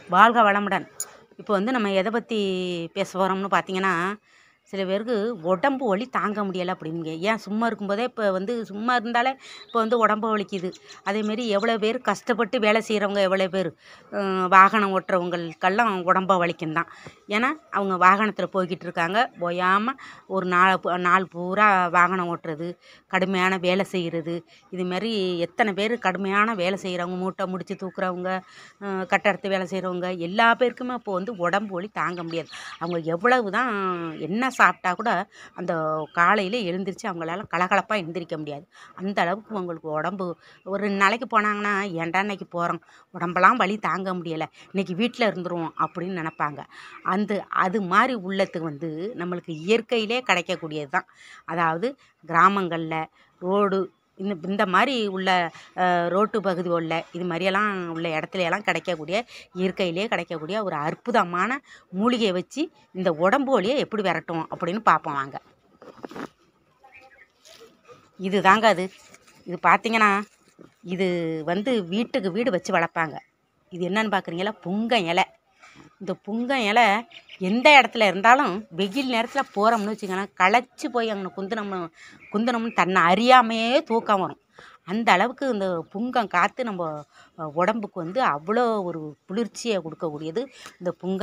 வாழ்க வளமுடன் இப்போ வந்து நம்ம எதை பற்றி பேச போகிறோம்னு பார்த்தீங்கன்னா சில பேருக்கு உடம்பு வலி தாங்க முடியலை அப்படிங்க ஏன் சும்மா இருக்கும்போதே இப்போ வந்து சும்மா இருந்தாலே இப்போ வந்து உடம்பு வலிக்குது அதேமாரி எவ்வளோ பேர் கஷ்டப்பட்டு வேலை செய்கிறவங்க எவ்வளோ பேர் அஹ், வாகனம் ஓட்டுறவங்களுக்கெல்லாம் உடம்ப வலிக்கும் தான் ஏன்னா அவங்க வாகனத்தில் போய்கிட்டு இருக்காங்க ஓயாமல் ஒரு நாள் பூ- நாள் பூரா வாகனம் ஓட்டுறது கடுமையான வேலை செய்கிறது இதுமாரி எத்தனை பேர் கடுமையான வேலை செய்கிறவங்க மூட்டை முடிச்சு தூக்குறவங்க அஹ், கட்டடத்து வேலை செய்கிறவங்க எல்லா பேருக்குமே இப்போ வந்து உடம்பு வலி தாங்க முடியாது அவங்க எவ்வளவு தான் என்ன சாப்பிட்டா கூட அந்த காலையில் எழுந்திரிச்சு அவங்களால கலகலப்பாக எழுந்திரிக்க முடியாது அந்த அளவுக்கு அவங்களுக்கு உடம்பு ஒரு ரெண்டு நாளைக்கு போனாங்கன்னா ஏன்டா இன்னைக்கு போகிறோம் உடம்பெல்லாம் வலி தாங்க முடியலை இன்னைக்கு வீட்டில் இருந்துருவோம் அப்படின்னு நினப்பாங்க அந்த அது மாதிரி உள்ளத்துக்கு வந்து நம்மளுக்கு இயற்கையிலே கிடைக்கக்கூடியது தான் அதாவது கிராமங்களில் ரோடு இந்த இந்த மாதிரி உள்ள அஹ், ரோட்டு பகுதி உள்ள இது மாதிரியெல்லாம் உள்ள இடத்துல எல்லாம் கிடைக்கக்கூடிய இயற்கையிலே கிடைக்கக்கூடிய ஒரு அற்புதமான மூலிகையை வச்சு இந்த உடம்பு வலியை எப்படி விரட்டும் அப்படின்னு பார்ப்போம் வாங்க இது தாங்க அது இது பார்த்தீங்கன்னா இது வந்து வீட்டுக்கு வீடு வச்சு வளர்ப்பாங்க இது என்னன்னு பார்க்குறீங்களா புங்க இலை இந்த புங்க இலை எந்த இடத்துல இருந்தாலும் வெயில் நேரத்தில் போகிறோம்னு வச்சுக்கோங்களேன் களைச்சி போய் அங்கே குந்தினோம்னு குந்தினோம்னு தன்னை அறியாமையே தூக்கம் வரும் அந்த அளவுக்கு இந்த புங்கம் காற்று நம்ம அஹ், உடம்புக்கு வந்து அவ்வளோ ஒரு குளிர்ச்சியை கொடுக்கக்கூடியது இந்த புங்க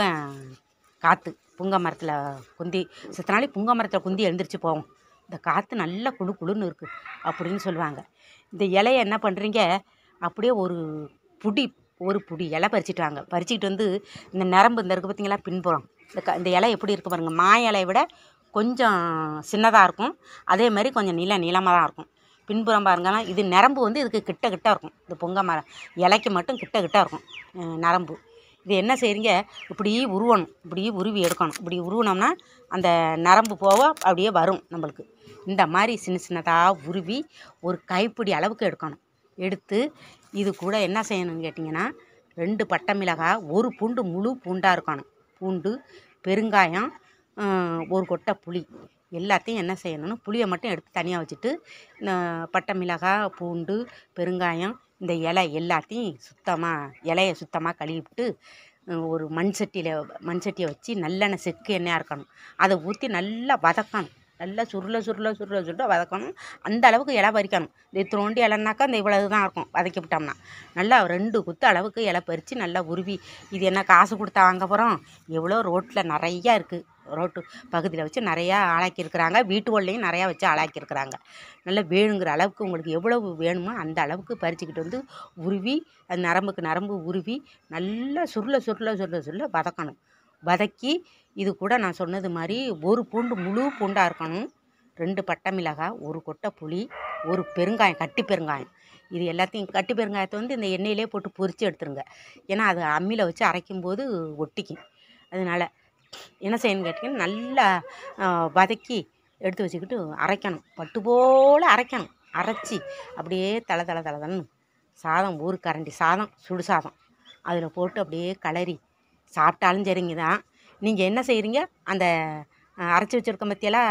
காற்று புங்க மரத்தில் குந்தி சித்த நாளைக்கு புங்க மரத்தில் குந்தி எழுந்திரிச்சு போவோம் இந்த காற்று நல்லா குளு குளுன்னு இருக்குது அப்படின்னு சொல்லுவாங்க இந்த இலைய என்ன பண்ணுறீங்க அப்படியே ஒரு புடி ஒரு புடி இலை பறிச்சிட்டு வாங்க பறிச்சிட்டு வந்து இந்த நரம்பு இந்த இருக்குது பார்த்தீங்களா பின்புறம் இந்த க இந்த இலை எப்படி இருக்குது பாருங்கள் மா இலையை விட கொஞ்சம் சின்னதாக இருக்கும் அதே மாதிரி கொஞ்சம் நீள நீளமாக தான் இருக்கும் பின்புறம் பாருங்கன்னா இது நரம்பு வந்து இதுக்கு கிட்ட கிட்ட இருக்கும் இந்த பொங்க மரம் இலைக்கு மட்டும் கிட்ட கிட்ட இருக்கும் அஹ் நரம்பு இது என்ன செய்றீங்க இப்படி உருவணும் இப்படி உருவி எடுக்கணும் இப்படி உருவினோம்னா அந்த நரம்பு போக அப்படியே வரும் நம்மளுக்கு இந்த மாதிரி சின்ன சின்னதாக உருவி ஒரு கைப்பிடி அளவுக்கு எடுக்கணும் எடுத்து இது கூட என்ன செய்யணும்னு கேட்டிங்கன்னா ரெண்டு பட்டை மிளகாய் ஒரு பூண்டு முழு பூண்டாக இருக்கணும் பூண்டு பெருங்காயம் ஆஹ், ஒரு கொட்டை புளி எல்லாத்தையும் என்ன செய்யணும்னு புளியை மட்டும் எடுத்து தனியாக வச்சுட்டு இந்த பட்டை மிளகாய் பூண்டு பெருங்காயம் இந்த இலை எல்லாத்தையும் சுத்தமாக இலையை சுத்தமாக கழுவிட்டு அஹ், ஒரு மண் சட்டியில் மண் சட்டியை வச்சு நல்லெண்ணெய் செக்கு எண்ணெயாக இருக்கணும் அதை ஊற்றி நல்லா வதக்கணும் நல்லா சுருள சுருள சுருள சுருள வதக்கணும் அந்த அளவுக்கு இலை பறிக்கணும் இந்த இத்தினோண்டு இலைனாக்கா இந்த இவ்வளவு தான் இருக்கும் வதக்கி விட்டோம்னா நல்லா ரெண்டு குத்து அளவுக்கு இலை பறித்து நல்லா உருவி இது என்ன காசு கொடுத்தா வாங்க போகிறோம் எவ்வளோ ரோட்டில் நிறையா இருக்குது ரோட்டு பகுதியில் வச்சு நிறையா ஆளாக்கியிருக்கிறாங்க வீட்டு உள்ளேயும் நிறையா வச்சு ஆளாக்கியிருக்கிறாங்க நல்லா வேணுங்கிற அளவுக்கு உங்களுக்கு எவ்வளவு வேணுமோ அந்த அளவுக்கு பறிச்சுக்கிட்டு வந்து உருவி அது நரம்புக்கு நரம்பு உருவி நல்லா சுருள சுருள சுருள சுருள வதக்கணும் வதக்கி இது கூட நான் சொன்னது மாதிரி ஒரு பூண்டு முழு பூண்டாக இருக்கணும் ரெண்டு பட்டை மிளகாய் ஒரு கொட்டை புளி ஒரு பெருங்காயம் கட்டி பெருங்காயம் இது எல்லாத்தையும் கட்டி பெருங்காயத்தை வந்து இந்த எண்ணெயிலே போட்டு பொரித்து எடுத்துருங்க ஏன்னா அது அம்மியில் வச்சு அரைக்கும்போது ஒட்டிக்கும் அதனால் என்ன செய்யணும்னு கேட்டிங்கன்னா நல்லா ஆ, வதக்கி எடுத்து வச்சுக்கிட்டு அரைக்கணும் பட்டு போல் அரைக்கணும் அரைச்சி அப்படியே தலை தலை தலை தலன்னு சாதம் ஒரு கரண்டி சாதம் சுடு சாதம் அதில் போட்டு அப்படியே கிளறி சாப்பிட்டாலும் சரிங்க தான் நீங்கள் என்ன செய்கிறீங்க அந்த அஹ், அரைச்சி வச்சுருக்க பற்றியெல்லாம்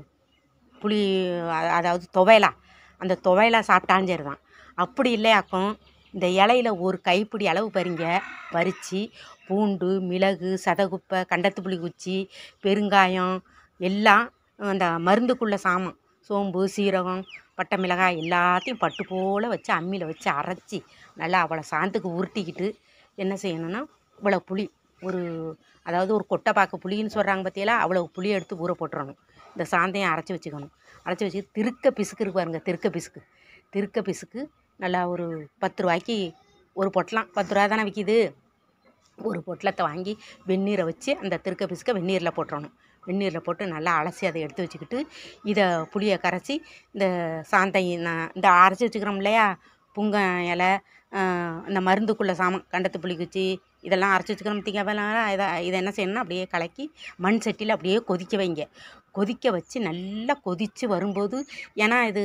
புளி அ- அதாவது துவையலா அந்த துவையலா சாப்பிட்டாலும் சரி தான் அப்படி இல்லையாக்கும் இந்த இலையில ஒரு கைப்பிடி அளவு பறிங்க பறித்து பூண்டு மிளகு சதகுப்பை கண்டத்து புளி குச்சி பெருங்காயம் எல்லாம் அந்த மருந்துக்குள்ள சாமான் சோம்பு சீரகம் பட்டை மிளகாய் எல்லாத்தையும் பட்டு போல் வச்சு அம்மியில் வச்சு அரைச்சி நல்லா அவளை சாந்துக்கு உருட்டிக்கிட்டு என்ன செய்யணும்னா இவ்வளோ புளி ஒரு அதாவது ஒரு கொட்டை பாக்கு புளின்னு சொல்கிறாங்க பார்த்தியலா அவ்வளோ புளி எடுத்து ஊற போட்டுறணும் இந்த சாந்தையும் அரைச்சி வச்சுக்கணும் அரைச்சி வச்சு திருக்க பிசுக்கு இருக்கு பாருங்க திருக்க பிசுக்கு திருக்க பிசுக்கு நல்லா ஒரு பத்து ரூபாய்க்கு ஒரு பொட்டலாம் பத்து ரூபா தானே விற்கிது ஒரு பொட்டலத்தை வாங்கி வெந்நீரை வச்சு அந்த திருக்க பிசுக்க வெந்நீரில் போட்டுறணும் வெந்நீரில் போட்டு நல்லா அலசி அதை எடுத்து வச்சுக்கிட்டு இதை புளியை கரைச்சி இந்த சாந்தை நான் இந்த அரைச்சி வச்சுக்கிறோம் இல்லையா புங்க இலை ஆஹ், இந்த மருந்துக்குள்ளே சாமான் கண்டத்து புளி குச்சி இதெல்லாம் அரைச்சி வச்சுக்கிறோம் தீங்க இதை இதை என்ன செய்யணும்னா அப்படியே கலக்கி மண் சட்டியில் அப்படியே கொதிக்க வைங்க கொதிக்க வச்சு நல்லா கொதித்து வரும்போது ஏன்னா இது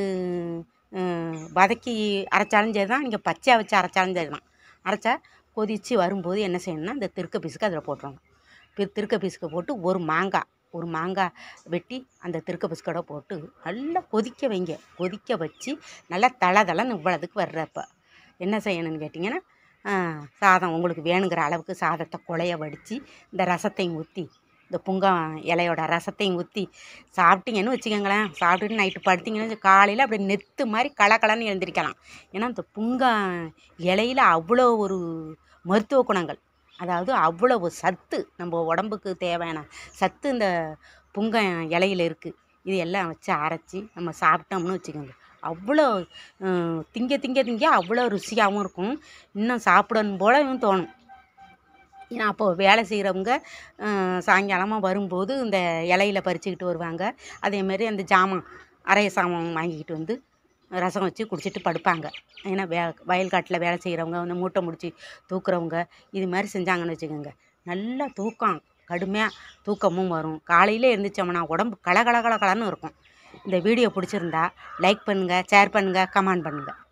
ஆஹ், வதக்கி அரைச்சாலும் சரி தான் நீங்கள் பச்சையாக வச்சு அரைச்சாலும் சரி தான் அரைச்சா கொதித்து வரும்போது என்ன செய்யணும்னா இந்த திருக்க பீஸுக்கு அதில் போட்டுருணும் திரு திருக்க பீஸுக்கு போட்டு ஒரு மாங்காய் ஒரு மாங்காய் வெட்டி அந்த திருக்க பிஸ்கட்டை போட்டு நல்லா கொதிக்க வைங்க கொதிக்க வச்சு நல்லா தள தளன்னு இவ்வளோதுக்கு வர்றப்ப என்ன செய்யணும்னு கேட்டிங்கன்னா சாதம் உங்களுக்கு வேணுங்கிற அளவுக்கு சாதத்தை குழைய வடித்து இந்த ரசத்தையும் ஊற்றி இந்த புங்கம் இலையோட ரசத்தையும் ஊற்றி சாப்பிட்டீங்கன்னு வச்சுக்கோங்களேன் சாப்பிட்டுட்டு நைட்டு படுத்தீங்கன்னு காலையில் அப்படியே நெத்து மாதிரி கலகலன்னு எழுந்திரிக்கலாம் ஏன்னா இந்த புங்கம் இலையில அவ்வளோ ஒரு மருத்துவ குணங்கள் அதாவது அவ்வளவு சத்து நம்ம உடம்புக்கு தேவையான சத்து இந்த புங்க இலையில இருக்குது இது எல்லாம் வச்சு அரைச்சி நம்ம சாப்பிட்டோம்னு வச்சுக்கோங்க அவ்வளோ ஹம், திங்க திங்க திங்க அவ்வளோ ருசியாகவும் இருக்கும் இன்னும் சாப்பிடணும் போலவும் தோணும் ஏன்னா அப்போது வேலை செய்கிறவங்க சாயங்காலமாக வரும்போது இந்த இலையில பறிச்சுக்கிட்டு வருவாங்க அதேமாரி அந்த ஜாமான் அரைய சாமான் வாங்கிக்கிட்டு வந்து ரசம் வச்சு குடிச்சிட்டு படுப்பாங்க ஏன்னா வே வயல்காட்டில் வேலை செய்கிறவங்க வந்து மூட்டை முடிச்சு தூக்குறவங்க இது மாதிரி செஞ்சாங்கன்னு வச்சுக்கோங்க நல்லா தூக்கம் கடுமையாக தூக்கமும் வரும் காலையில் இருந்துச்சோம்னா உடம்பு கலகல கலகலன்னு இருக்கும் இந்த வீடியோ பிடிச்சிருந்தா லைக் பண்ணுங்கள் ஷேர் பண்ணுங்கள் கமெண்ட் பண்ணுங்கள்